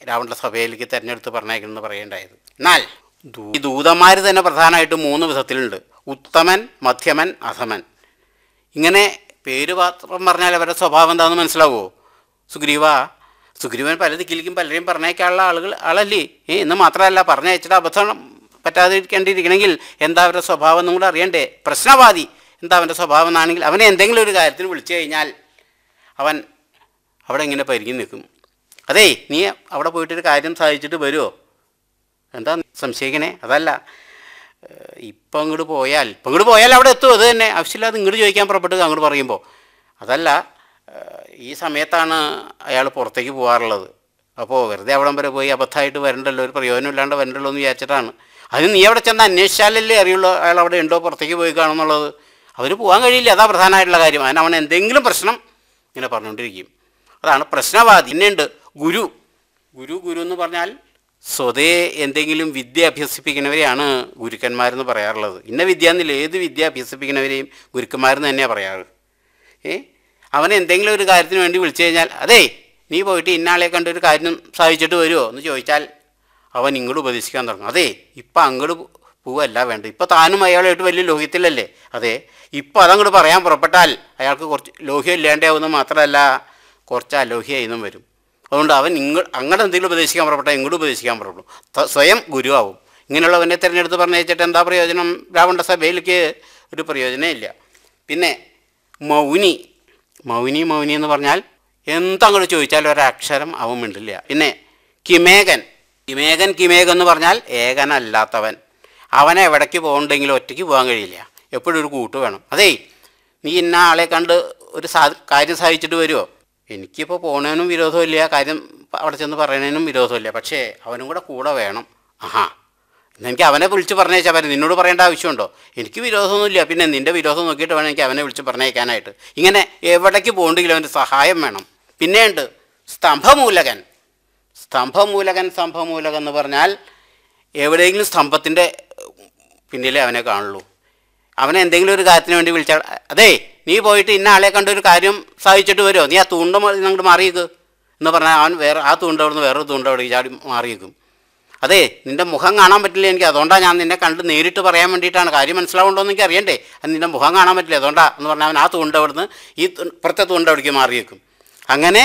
രാവണ സഭയിലേക്ക് തിരഞ്ഞെടുത്ത് പറഞ്ഞേക്കണമെന്ന് പറയേണ്ടായത് എന്നാൽ ദൂ- ഈ ദൂതന്മാർ തന്നെ പ്രധാനമായിട്ട് മൂന്ന് വിധത്തിലുണ്ട് ഉത്തമൻ മധ്യമൻ അധമൻ ഇങ്ങനെ പേര് മാത്രം പറഞ്ഞാൽ അവരുടെ സ്വഭാവം എന്താണെന്ന് മനസ്സിലാവുമോ സുഗ്രീവ സുഗ്രീവൻ പല ദിക്കിലേക്കും പലരെയും പറഞ്ഞേക്കാനുള്ള ആളുകൾ ആളല്ലേ ഏ എന്ന് മാത്രമല്ല പറഞ്ഞയച്ചിട്ട് അബദ്ധം പറ്റാതിരിക്കേണ്ടിയിരിക്കണമെങ്കിൽ എന്താ അവരുടെ സ്വഭാവം എന്നും കൂടെ അറിയണ്ടേ പ്രശ്നവാദി എന്താ അവൻ്റെ സ്വഭാവം എന്നാണെങ്കിൽ അവനെ എന്തെങ്കിലും ഒരു കാര്യത്തിന് വിളിച്ചു കഴിഞ്ഞാൽ അവൻ അവിടെ ഇങ്ങനെ പരിങ്ങി നിൽക്കും അതേ നീ അവിടെ പോയിട്ടൊരു കാര്യം സാധിച്ചിട്ട് വരുമോ എന്താ സംശയിക്കണേ അതല്ല ഏഹ് ഇപ്പം അങ്ങോട്ട് പോയാൽ ഇപ്പം അങ്ങോട്ട് പോയാൽ അവിടെ എത്തും അത് തന്നെ ആവശ്യമില്ലാതെ ഇങ്ങോട്ട് ചോദിക്കാൻ പുറപ്പെട്ട് അങ്ങോട്ട് പറയുമ്പോൾ അതല്ല ഏഹ് ഈ സമയത്താണ് അയാൾ പുറത്തേക്ക് പോകാറുള്ളത് അപ്പോൾ വെറുതെ അവിടം വരെ പോയി അബദ്ധമായിട്ട് വരണ്ടല്ലോ ഒരു പ്രയോജനം ഇല്ലാണ്ട് വരണ്ടല്ലോ എന്ന് വിചാരിച്ചിട്ടാണ് അതിന് നീ അവിടെ ചെന്ന് അന്വേഷിച്ചാലല്ലേ അറിയുള്ളൂ അയാൾ അവിടെ ഉണ്ടോ പുറത്തേക്ക് പോയി കാണുമെന്നുള്ളത് അവർ പോകാൻ കഴിയില്ല അതാ പ്രധാനമായിട്ടുള്ള കാര്യം അതിന് അവൻ എന്തെങ്കിലും പ്രശ്നം ഇങ്ങനെ പറഞ്ഞുകൊണ്ടിരിക്കും അതാണ് പ്രശ്നവാദി പിന്നെയുണ്ട് ഗുരു ഗുരു ഗുരു എന്ന് പറഞ്ഞാൽ സ്വതേ എന്തെങ്കിലും വിദ്യ അഭ്യസിപ്പിക്കുന്നവരെയാണ് ഗുരുക്കന്മാരെന്ന് പറയാറുള്ളത് ഇന്ന വിദ്യ എന്നില്ല ഏത് വിദ്യ അഭ്യസിപ്പിക്കുന്നവരെയും ഗുരുക്കന്മാരെന്ന് തന്നെയാണ് പറയാറ് ഏ അവനെ എന്തെങ്കിലും ഒരു കാര്യത്തിന് വേണ്ടി വിളിച്ചു കഴിഞ്ഞാൽ അതേ നീ പോയിട്ട് ഇന്നാളെ കണ്ട് ഒരു കാര്യം സാധിച്ചിട്ട് വരുമോ എന്ന് ചോദിച്ചാൽ അവൻ ഇങ്ങോട്ട് ഉപദേശിക്കാൻ തുടങ്ങും അതെ ഇപ്പം അങ്ങോട്ട് പോവല്ല വേണ്ട ഇപ്പം താനും അയാളായിട്ട് വലിയ ലോഹ്യത്തിലല്ലേ അതെ ഇപ്പം അതങ്ങോട്ട് പറയാൻ പുറപ്പെട്ടാൽ അയാൾക്ക് കുറച്ച് ലോഹ്യം ഇല്ലാണ്ടാവുന്നത് മാത്രമല്ല കുറച്ച് അലോഹ്യമായിന്നും വരും അതുകൊണ്ട് അവൻ ഇങ്ങ അങ്ങോട്ട് എന്തെങ്കിലും ഉപദേശിക്കാൻ പുറപ്പെട്ടാൽ ഇങ്ങോട്ട് ഉപദേശിക്കാൻ പുറപ്പെടും ത- സ്വയം ഗുരുവാകും ഇങ്ങനെയുള്ളവനെ തിരഞ്ഞെടുത്ത് പറഞ്ഞയച്ചിട്ട് എന്താ പ്രയോജനം രാവണ സഭയിലേക്ക് ഒരു പ്രയോജനം ഇല്ല പിന്നെ മൗനി മൗനി മൗനി എന്ന് പറഞ്ഞാൽ എന്തങ്ങോട്ട് ചോദിച്ചാലും ഒരക്ഷരം അവൻ മിണ്ടില്ല പിന്നെ കിമേകൻ കിമേകൻ കിമേകൻ എന്ന് പറഞ്ഞാൽ ഏകനല്ലാത്തവൻ അവനെ എവിടേക്ക് പോകണ്ടെങ്കിലും ഒറ്റയ്ക്ക് പോകാൻ കഴിയില്ല എപ്പോഴും ഒരു കൂട്ട് വേണം അതേ നീ ഇന്ന ആളെ കണ്ട് ഒരു സാ കാര്യം സാധിച്ചിട്ട് വരുമോ എനിക്കിപ്പോൾ പോണതിനും വിരോധമില്ല കാര്യം അവിടെ ചെന്ന് പറയണതിനും വിരോധമില്ല പക്ഷേ അവനും കൂടെ കൂടെ വേണം ആഹാ എന്നാ എനിക്ക് അവനെ വിളിച്ച് പറഞ്ഞേച്ചാൽ പറ്റും നിന്നോട് പറയേണ്ട ആവശ്യമുണ്ടോ എനിക്ക് വിരോധമൊന്നുമില്ല പിന്നെ നിൻ്റെ വിരോധം നോക്കിയിട്ട് വേണം എനിക്ക് അവനെ വിളിച്ച് പറഞ്ഞേക്കാനായിട്ട് ഇങ്ങനെ എവിടേക്ക് പോകണ്ടെങ്കിലും അവൻ്റെ സഹായം വേണം പിന്നെയുണ്ട് സ്തംഭമൂലകൻ സ്തംഭമൂലകൻ സ്തംഭമൂലകൻ എന്ന് പറഞ്ഞാൽ എവിടെയെങ്കിലും സ്തംഭത്തിൻ്റെ പിന്നിലേ അവനെ കാണുള്ളൂ അവനെ എന്തെങ്കിലും ഒരു കാര്യത്തിന് വേണ്ടി വിളിച്ചാൽ അതേ നീ പോയിട്ട് ഇന്ന ആളെ കണ്ട് ഒരു കാര്യം സാധിച്ചിട്ട് വരുമോ നീ ആ തൂണ്ട അങ്ങോട്ട് മാറിയേക്ക് എന്ന് പറഞ്ഞാൽ അവൻ വേറെ ആ തൂണ്ട അവിടെ നിന്ന് വേറൊരു തൂണ്ട അവിടെ ചാടി മാറിയേക്കും അതെ നിൻ്റെ മുഖം കാണാൻ പറ്റില്ല എനിക്ക് അതുകൊണ്ടാണ് ഞാൻ നിന്നെ കണ്ട് നേരിട്ട് പറയാൻ വേണ്ടിയിട്ടാണ് കാര്യം മനസ്സിലാവുണ്ടോ എന്ന് എനിക്ക് അറിയണ്ടേ അത് നിൻ്റെ മുഖം കാണാൻ പറ്റില്ല അതുകൊണ്ടാ എന്ന് പറഞ്ഞാൽ അവൻ ആ തൂണ്ട അവിടുന്ന് ഈ തു- ഇപ്പുറത്തെ തൂണ്ട അവിടേക്ക് മാറിയേക്കും അങ്ങനെ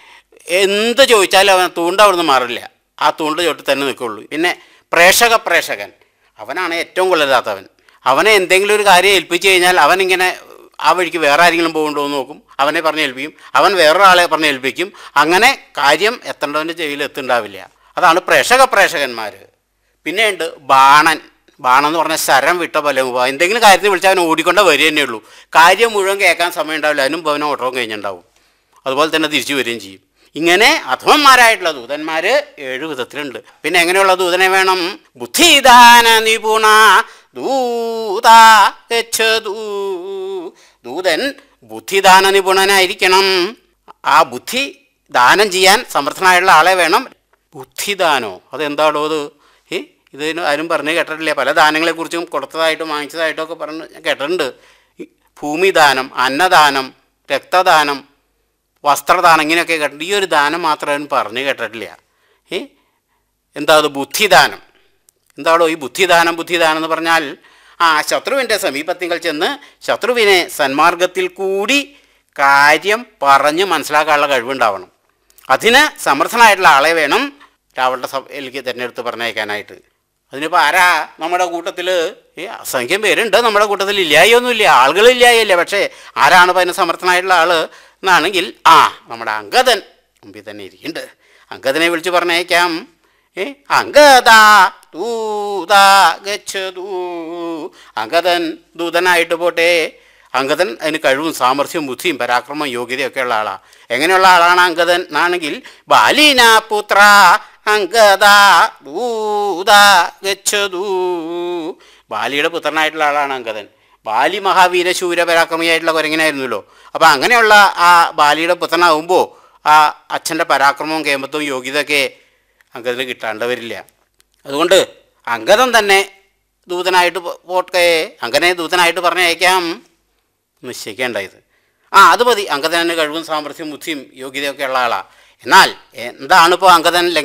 എന്ത് ചോദിച്ചാലും അവൻ തൂണ്ട അവിടുന്ന് മാറില്ല ആ തൂണ്ട ചോട്ട് തന്നെ നിൽക്കുള്ളൂ പിന്നെ പ്രേക്ഷക പ്രേക്ഷകൻ അവനാണ് ഏറ്റവും കൊള്ളരുതാത്തവൻ അവനെ എന്തെങ്കിലും ഒരു കാര്യം ഏൽപ്പിച്ചു കഴിഞ്ഞാൽ അവനിങ്ങനെ ആ വഴിക്ക് വേറെ ആരെങ്കിലും പോകുന്നുണ്ടോ എന്ന് നോക്കും അവനെ പറഞ്ഞ് ഏൽപ്പിക്കും അവൻ വേറൊരാളെ പറഞ്ഞ് ഏൽപ്പിക്കും അങ്ങനെ കാര്യം എത്തേണ്ടവൻ്റെ ചെവിയിൽ എത്തുണ്ടാവില്ല അതാണ് പ്രേക്ഷക പ്രേക്ഷകന്മാർ പിന്നെയുണ്ട് ബാണൻ ബാണം എന്ന് പറഞ്ഞാൽ ശരം വിട്ട പോലെ പോവാം എന്തെങ്കിലും കാര്യത്തിന് വിളിച്ചാൽ അവൻ ഓടിക്കൊണ്ടേ വരിക തന്നെ ഉള്ളൂ കാര്യം മുഴുവൻ കേൾക്കാൻ സമയം ഉണ്ടാവില്ല അതിനും അവന് ഓട്ടവും കഴിഞ്ഞിട്ടുണ്ടാവും അതുപോലെ തന്നെ തിരിച്ചു വരികയും ചെയ്യും ഇങ്ങനെ അധമന്മാരായിട്ടുള്ള ദൂതന്മാർ ഏഴ് വിധത്തിലുണ്ട് പിന്നെ എങ്ങനെയുള്ള ദൂതനെ വേണം ബുദ്ധിദാന നിപുണ ദൂത ഗച്ഛതു ദൂതൻ ബുദ്ധിദാന നിപുണനായിരിക്കണം ആ ബുദ്ധി ദാനം ചെയ്യാൻ സമർത്ഥനായുള്ള ആളെ വേണം ബുദ്ധിദാനോ അതെന്താണോ അത് ഏ ഇതിന് ആരും പറഞ്ഞു കേട്ടിട്ടില്ല പല ദാനങ്ങളെക്കുറിച്ചും കൊടുത്തതായിട്ടും വാങ്ങിച്ചതായിട്ടും ഒക്കെ പറഞ്ഞ് ഞാൻ കേട്ടിട്ടുണ്ട് ഈ ഭൂമിദാനം അന്നദാനം രക്തദാനം വസ്ത്രദാനം ഇങ്ങനെയൊക്കെ കേട്ടിട്ടുണ്ട് ഈ ഒരു ദാനം മാത്രം അവൻ പറഞ്ഞു കേട്ടിട്ടില്ല ഏ എന്താ അത് ബുദ്ധിദാനം എന്താണോ ഈ ബുദ്ധിദാനം ബുദ്ധിദാനം എന്ന് പറഞ്ഞാൽ ആ ശത്രുവിൻ്റെ സമീപത്തിങ്കൽ ചെന്ന് ശത്രുവിനെ സന്മാർഗത്തിൽ കൂടി കാര്യം പറഞ്ഞ് മനസ്സിലാക്കാനുള്ള കഴിവുണ്ടാവണം അതിന് സമർത്ഥനായിട്ടുള്ള ആളെ വേണം രാവണ സഭയിലേക്ക് തിരഞ്ഞെടുത്ത് പറഞ്ഞയക്കാനായിട്ട് അതിനിപ്പോൾ ആരാ നമ്മുടെ കൂട്ടത്തിൽ ഈ അസംഖ്യം പേരുണ്ട് നമ്മുടെ കൂട്ടത്തിൽ ഇല്ലായൊന്നുമില്ല ആളുകളില്ലായില്ല പക്ഷേ ആരാണ് ഇപ്പോൾ അതിന് സമർത്ഥനായിട്ടുള്ള ആൾ എന്നാണെങ്കിൽ ആ നമ്മുടെ അങ്കദൻ മുമ്പിൽ തന്നെ ഇരിക്കുന്നുണ്ട് അങ്കദനെ വിളിച്ച് പറഞ്ഞേക്കാം ഏ അങ്കദ ദൂത ഗച്ഛതു അങ്കദൻ ദൂതനായിട്ട് പോട്ടെ അങ്കദൻ അതിന് കഴിവും സാമർഥ്യവും ബുദ്ധിയും പരാക്രമം യോഗ്യതയൊക്കെ ഉള്ള ആളാണ് എങ്ങനെയുള്ള ആളാണ് അങ്കദൻ എന്നാണെങ്കിൽ ബാലീന പുത്ര അങ്കദ ദൂത ഗച്ഛതു ബാലിയുടെ പുത്രനായിട്ടുള്ള ആളാണ് അങ്കദൻ ബാലി മഹാവീര ശൂര പരാക്രമിയായിട്ടുള്ള കുരങ്ങനായിരുന്നല്ലോ അപ്പോൾ അങ്ങനെയുള്ള ആ ബാലിയുടെ പുത്രനാകുമ്പോൾ ആ അച്ഛൻ്റെ പരാക്രമവും കേമത്വവും യോഗ്യതയൊക്കെ അങ്കദന് കിട്ടാണ്ട് വരില്ല അതുകൊണ്ട് അങ്കദം തന്നെ ദൂതനായിട്ട് പോ- പോട്ടെ അങ്ങനെ ദൂതനായിട്ട് പറഞ്ഞയക്കാം നിശ്ചയിക്കേണ്ടായത് ആ അത് മതി അങ്കദന് കഴിവും സാമർഥ്യവും ബുദ്ധിയും യോഗ്യതയൊക്കെ ഉള്ള ആളാണ് എന്നാൽ എന്താണിപ്പോൾ അങ്കദൻ